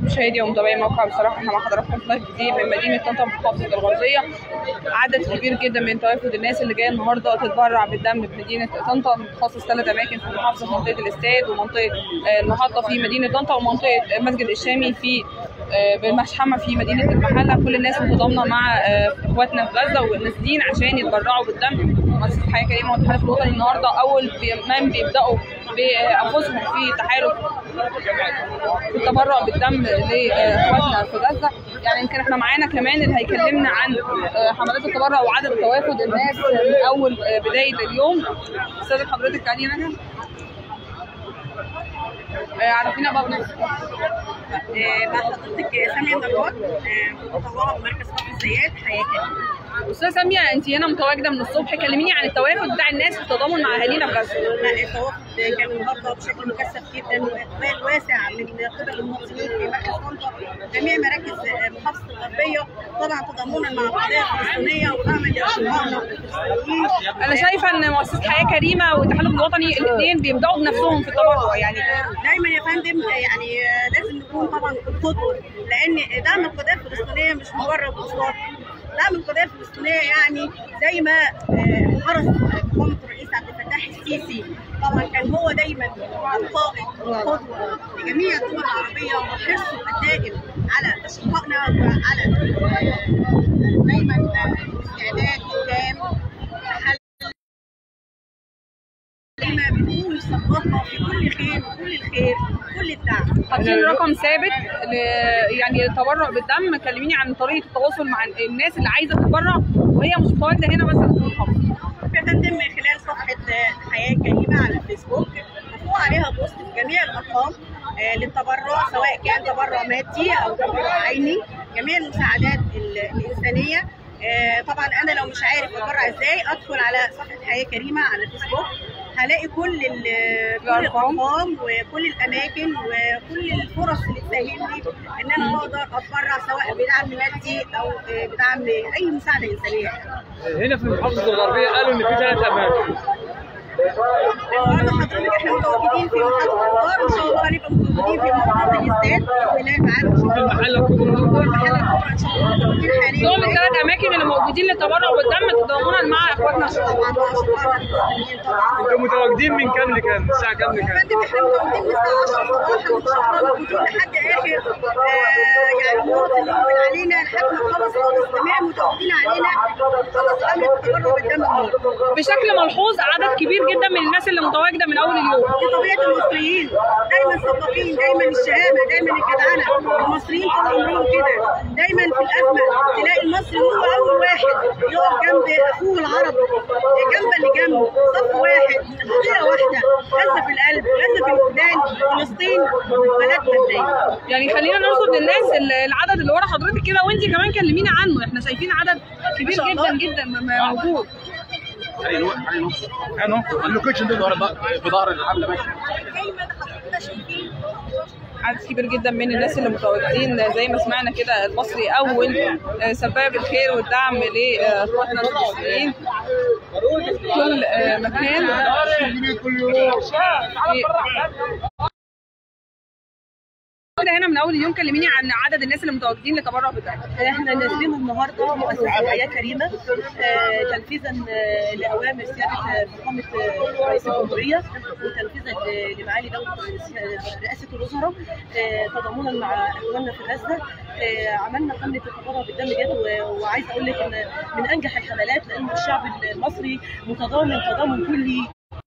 مشاهدي ومتابعي موقع بصراحه احنا مع حضراتكم في لايف جديد من مدينه طنطا محافظه الغربيه عدد كبير جدا من توافد الناس اللي جايه النهارده تتبرع بالدم في مدينه طنطا متخصص ثلاث اماكن في المحافظه في منطقه الاستاد ومنطقه آه، المحطه في مدينه طنطا ومنطقه مسجد الشامي في آه، بالمشحمه في مدينه المحله كل الناس متضامنه مع آه، اخواتنا في غزه ونازلين عشان يتبرعوا بالدم مؤسسه حياه كريمه والتحالف الوطني النهارده اول من بيبداوا بانفسهم في تحالف التبرع بالدم لاخواتنا في غزه يعني يمكن احنا معانا كمان اللي هيكلمنا عن آه، حملات التبرع وعدد توافد الناس من اول آه، بدايه اليوم استاذ حضرتك تعالي هنا آه، عرفينا بقى بنفسك آه، مع حضرتك سامية نجار آه، مطوعة بمركز فخر الزيات حياة كريمة استاذه ساميه انت هنا متواجده من الصبح كلميني عن التوافد بتاع الناس في التضامن مع اهالينا في غزه لا التوافد كان النهارده بشكل مكثف جدا واقبال واسع من قبل المواطنين في مركز طنطا جميع مراكز آه، محافظه الغربيه طبعا تضامنا مع القضيه الفلسطينيه ودعما لاشقائنا الفلسطينيين انا شايفه ان مؤسسه حياه كريمه والتحالف الوطني الاثنين بيبداوا بنفسهم في التبرع يعني دايما يا فندم يعني آه، لازم نكون طبعا القدوه لان دعم القضيه الفلسطينيه مش مجرد اصوات دعم القضيه الفلسطينيه يعني زي ما آه، حرص فخامه الرئيس عبد الفتاح السيسي طبعا كان هو دايما القائد والقدوه لجميع الدول العربيه وحرصه الدائم على اشقائنا وعلى دايما الاستعداد التام لحل دايما بنقول صدقنا في كل خير وكل الخير وكل الدعم حاطين رقم ثابت ل... يعني التبرع بالدم كلميني عن طريقه التواصل مع الناس اللي عايزه تتبرع وهي مش متواجده هنا مثلا في المحافظه يا فندم من خلال صفحة آه، حياة كريمة على الفيسبوك مرفوع عليها بوست بجميع الأرقام آه، للتبرع سواء كان تبرع مادي أو تبرع عيني جميع المساعدات ال- الإنسانية آه، طبعا أنا لو مش عارف أتبرع إزاي أدخل على صفحة حياة كريمة على الفيسبوك هلاقي كل ال- كل الأرقام. الأرقام وكل الأماكن وكل الفرص اللي تسهل لي إن أنا أقدر أتبرع سواء بدعم مادي أو آه، بدعم أي مساعدة إنسانية هنا في المحافظة الغربية قالوا إن في ثلاث أماكن النهارده حضرتك احنا متواجدين في محطة القطار وان شاء الله هنبقى متواجدين في محطة الاستاد باذن الله تعالى ان شاء في الله المحل الكبرى والمحل الكبرى ان شاء الله متواجدين حاليا دول الثلاث اماكن اللي موجودين للتبرع بالدم تضامنا مع اخواتنا طبعا مع اشقائنا المسلمين طبعا أنتم متواجدين من كام لكام؟ الساعة كام لكام؟ فندم احنا متواجدين من الساعة 10 صباحا وان شاء الله موجودين لحد اخر آه، يعني مواطن يقبل علينا لحد ما نخلص خالص تمام متواجدين علينا خلص حملة التبرع بالدم النهارده بشكل ملحوظ عدد كبير جدا من الناس اللي متواجده من اول اليوم دي طبيعه المصريين دايما سباقين دايما الشهامه دايما الجدعنه المصريين طول عمرهم كده دايما في الازمه تلاقي المصري هو اول واحد يقف جنب اخوه العربي جنب اللي جنبه صف واحد قضيه واحده غزه في القلب غزه في الوجدان فلسطين بلدنا ازاي يعني خلينا نرصد للناس ال- العدد اللي ورا حضرتك كده وانت كمان كلميني عنه احنا شايفين عدد كبير ما شاء الله. جدا جدا م- م- موجود أنا اللوكيشن ده في ظهر الحملة ماشي دايما حضرتك شايفين عدد كبير جدا من الناس اللي متواجدين زي ما سمعنا كده المصري اول آه، سباب الخير والدعم لاخواتنا الفلسطينيين في كل آه، مكان كده هنا من اول اليوم كلميني عن عدد الناس اللي متواجدين لتبرع بالدم احنا نازلين النهارده مؤسسه حياه كريمه آه، تنفيذا آه، لاوامر سياده آه، فخامه آه، رئيس الجمهوريه وتنفيذا ل- لمعالي دوله رئيس- رئاسه الوزراء آه، تضامنا مع اخواننا في غزه آه، عملنا حمله التبرع بالدم ديت و- وعايزه اقول لك ان من انجح الحملات لان الشعب المصري متضامن تضامن كلي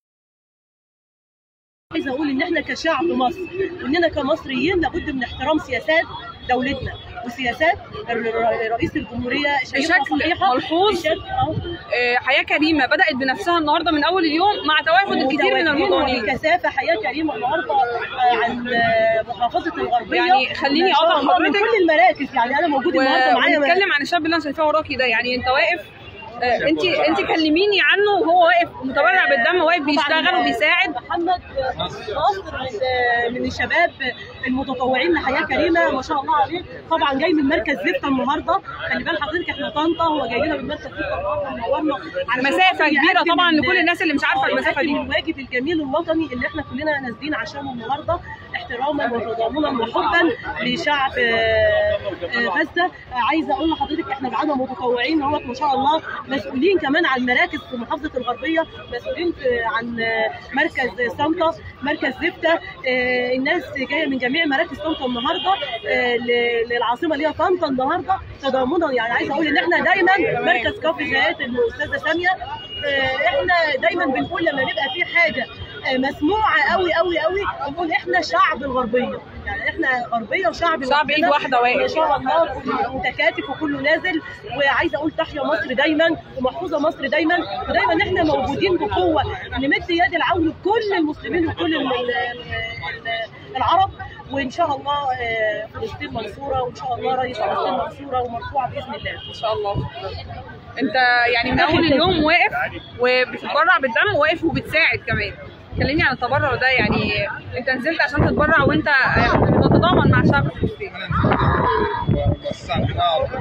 عايزه اقول ان احنا كشعب مصر واننا كمصريين لابد من احترام سياسات دولتنا وسياسات الر- رئيس الجمهوريه شايفها بشكل صحيحه ملحوظ. بشكل اه آه، حياه كريمه بدات بنفسها النهارده من اول اليوم مع توافد الكثير من متواجدين المتضامنين بكثافه حياه كريمه النهارده آه، عن آه، محافظه الغربيه يعني خليني ما شاء أقطع الله من حضرتك. كل المراكز يعني انا موجود النهارده معايا ونتكلم عن الشاب اللي انا شايفاه وراكي ده يعني انت واقف انت انت كلميني عنه وهو واقف متبرع بالدم واقف بيشتغل طبعاً، وبيساعد محمد ناصر من من الشباب المتطوعين لحياه كريمه ما شاء الله عليه طبعا جاي من مركز زفته النهارده خلي بال حضرتك احنا طنطا هو جاي لنا من مركز زفته النهارده منورنا علشان مسافة خاطر كبيرة يقدم طبعا ال- لكل الناس اللي مش عارفة آه، المسافة يقدم دي. الواجب الجميل الوطني اللي احنا كلنا نازلين عشانه النهارده احتراما وتضامنا وحبا لشعب آه، آه، غزه آه، عايزه اقول لحضرتك احنا معانا متطوعين اهوت ما شاء الله مسؤولين كمان عن مراكز في محافظه الغربيه مسؤولين في عن آه، مركز طنطا مركز زفته آه، الناس جايه من جميع مراكز طنطا النهارده آه، ل- للعاصمه اللي هي طنطا النهارده تضامنا يعني عايزه اقول ان احنا دايما مركز كافي زيات الاستاذه ساميه آه، احنا دايما بنقول لما بيبقى في حاجه آه، مسموعه قوي قوي قوي بنقول احنا شعب الغربيه يعني احنا غربيه وشعب شعب ايد لوحدنا. واحدة واقف. ما شاء الله كله متكاتف وكله نازل وعايزه اقول تحيا مصر دايما ومحفوظه مصر دايما ودايما احنا موجودين بقوه نمد يد العون لكل المسلمين وكل ال- ال- ال- العرب وان شاء الله آه، فلسطين منصوره وان شاء الله رئيس فلسطين منصوره ومرفوعه باذن الله ان شاء الله انت يعني من اول اليوم واقف وبتتبرع بالدم واقف وبتساعد كمان كلمني عن التبرع ده يعني انت نزلت عشان تتبرع وانت بتتضامن مع شعب فلسطين بس عندنا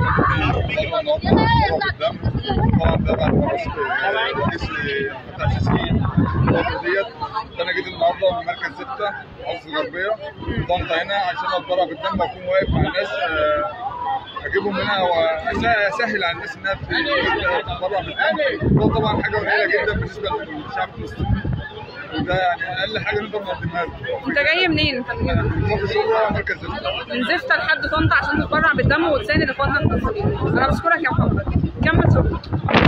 الدم طبعا ده بعد ما وصل رئيس بتاع تسليم ديت انا جيت النهارده من مركز سته مصر الغربيه طنطا هنا عشان اتبرع بالدم واكون واقف مع الناس آه، اجيبهم هنا واسهل على الناس انها تتبرع بالدم ده طبعا حاجه قليله جدا بالنسبه للشعب المسلمي وده يعني اقل حاجه نقدر نقدمها له انت جاي منين انت منين مصر الغربيه مركز سته من زفته لحد طنطا عشان تتبرع بالدم وتساند اخواتنا المصريين انا بشكرك يا محمد كمل شغل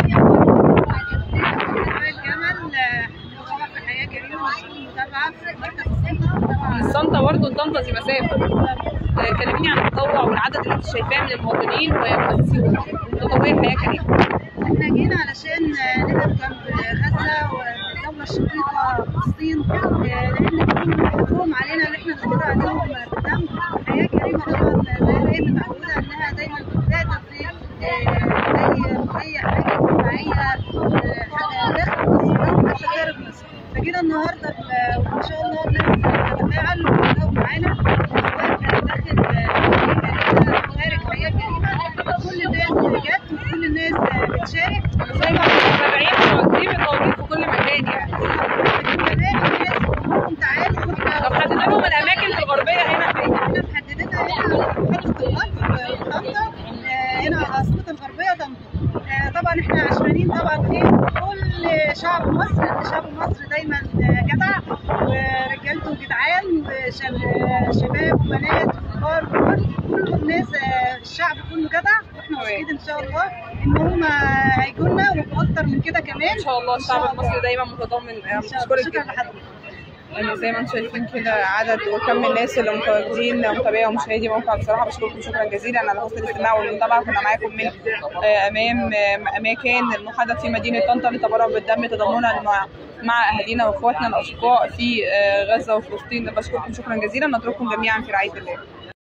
الجمل هو في حياه كريمه مسؤول متابعه في مركز السلطه من الصنطة برضه لطنطا دي مسافة آه، كلميني عن التطوع والعدد اللي انت شايفاه من المواطنين ومؤسسين متطوعين حياة كريمة احنا جينا علشان نقف جنب غزه والدوله الشقيقه فلسطين آه، لان كلهم حقوقهم علينا ان احنا نقدر عليهم بالدم حياه كريمه طبعا زي ما هي متعوده انها دايما بتهدف في آه، زي زي حاجه اجتماعيه آه، حاجه داخل مصر او حتى خارج مصر فجينا النهارده ب- وان شاء الله الناس تتفاعل وتتجاوب معانا سواء كان داخل آه، خارج حياه كريمه كل الناس جت وكل الناس آه، بتشارك زي ما احنا متابعين مواطنين متواجدين في كل مكان يعني طب حددوا لهم الاماكن في الغربية هنا فين؟ احنا محددينها هنا على محافظة الغرب في طنطا آه، هنا على عاصمة الغربية طنطا آه، طبعا احنا عشمانين طبعا في كل شعب مصر لأن شعب مصر دايما آه، جدع ورجالته جدعان وشب- شباب وبنات وكبار وكبار كل الناس آه، الشعب كله جدع واحنا واثقين ان شاء الله ان هم هيجوا لنا واكتر من كده كمان ان شاء الله الشعب المصري دايما متضامن آه، ان شاء الله بشكرك شكرا جدا لحضرتك يعني زي ما انتم شايفين كده عدد وكم الناس اللي متواجدين متابعي ومشاهدي موقع بصراحه بشكركم شكرا جزيلا على حسن الاستماع والمتابعه كنا معاكم من آه، امام آه، اماكن المحدد في مدينه طنطا للتبرع بالدم تضامنا مع مع اهالينا واخواتنا الاشقاء في آه، غزه وفلسطين بشكركم شكرا جزيلا نترككم جميعا في رعايه الله